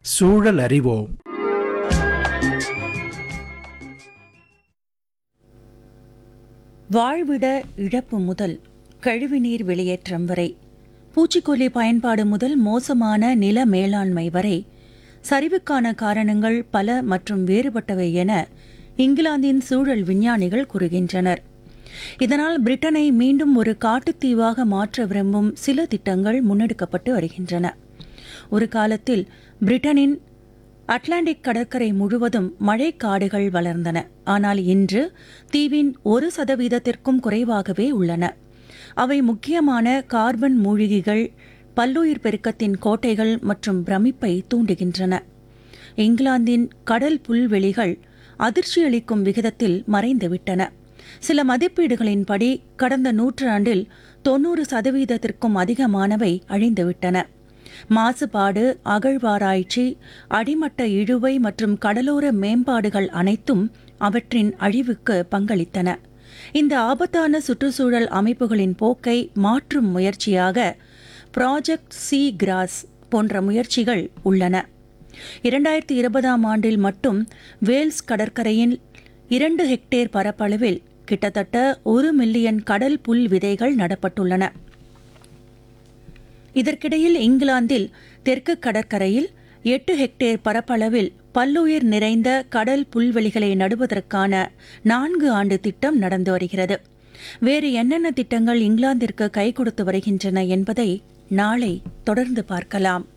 சூழல் அறிவோம் வாழ்விட இழப்பு முதல் கழிவுநீர் வெளியேற்றம் வரை பூச்சிக்கொல்லி பயன்பாடு முதல் மோசமான நில மேலாண்மை வரை சரிவுக்கான காரணங்கள் பல மற்றும் வேறுபட்டவை என இங்கிலாந்தின் சூழல் விஞ்ஞானிகள் கூறுகின்றனர் இதனால் பிரிட்டனை மீண்டும் ஒரு காட்டுத்தீவாக மாற்ற விரும்பும் சில திட்டங்கள் முன்னெடுக்கப்பட்டு வருகின்றன ஒரு காலத்தில் பிரிட்டனின் அட்லாண்டிக் கடற்கரை முழுவதும் மழைக்காடுகள் வளர்ந்தன ஆனால் இன்று தீவின் ஒரு சதவீதத்திற்கும் குறைவாகவே உள்ளன அவை முக்கியமான கார்பன் மூழ்கிகள் பல்லுயிர் பெருக்கத்தின் கோட்டைகள் மற்றும் பிரமிப்பை தூண்டுகின்றன இங்கிலாந்தின் கடல் புல்வெளிகள் அதிர்ச்சியளிக்கும் விகிதத்தில் மறைந்துவிட்டன சில மதிப்பீடுகளின்படி கடந்த நூற்றாண்டில் தொன்னூறு சதவீதத்திற்கும் அதிகமானவை அழிந்துவிட்டன மாசுபாடு அகழ்வாராய்ச்சி அடிமட்ட இழுவை மற்றும் கடலோர மேம்பாடுகள் அனைத்தும் அவற்றின் அழிவுக்கு பங்களித்தன இந்த ஆபத்தான சுற்றுச்சூழல் அமைப்புகளின் போக்கை மாற்றும் முயற்சியாக ப்ராஜெக்ட் சி கிராஸ் போன்ற முயற்சிகள் உள்ளன இரண்டாயிரத்தி இருபதாம் ஆண்டில் மட்டும் வேல்ஸ் கடற்கரையின் இரண்டு ஹெக்டேர் பரப்பளவில் கிட்டத்தட்ட ஒரு மில்லியன் கடல் புல் விதைகள் நடப்பட்டுள்ளன இதற்கிடையில் இங்கிலாந்தில் தெற்கு கடற்கரையில் எட்டு ஹெக்டேர் பரப்பளவில் பல்லுயிர் நிறைந்த கடல் புல்வெளிகளை நடுவதற்கான நான்கு ஆண்டு திட்டம் நடந்து வருகிறது வேறு என்னென்ன திட்டங்கள் இங்கிலாந்திற்கு கை கொடுத்து வருகின்றன என்பதை நாளை தொடர்ந்து பார்க்கலாம்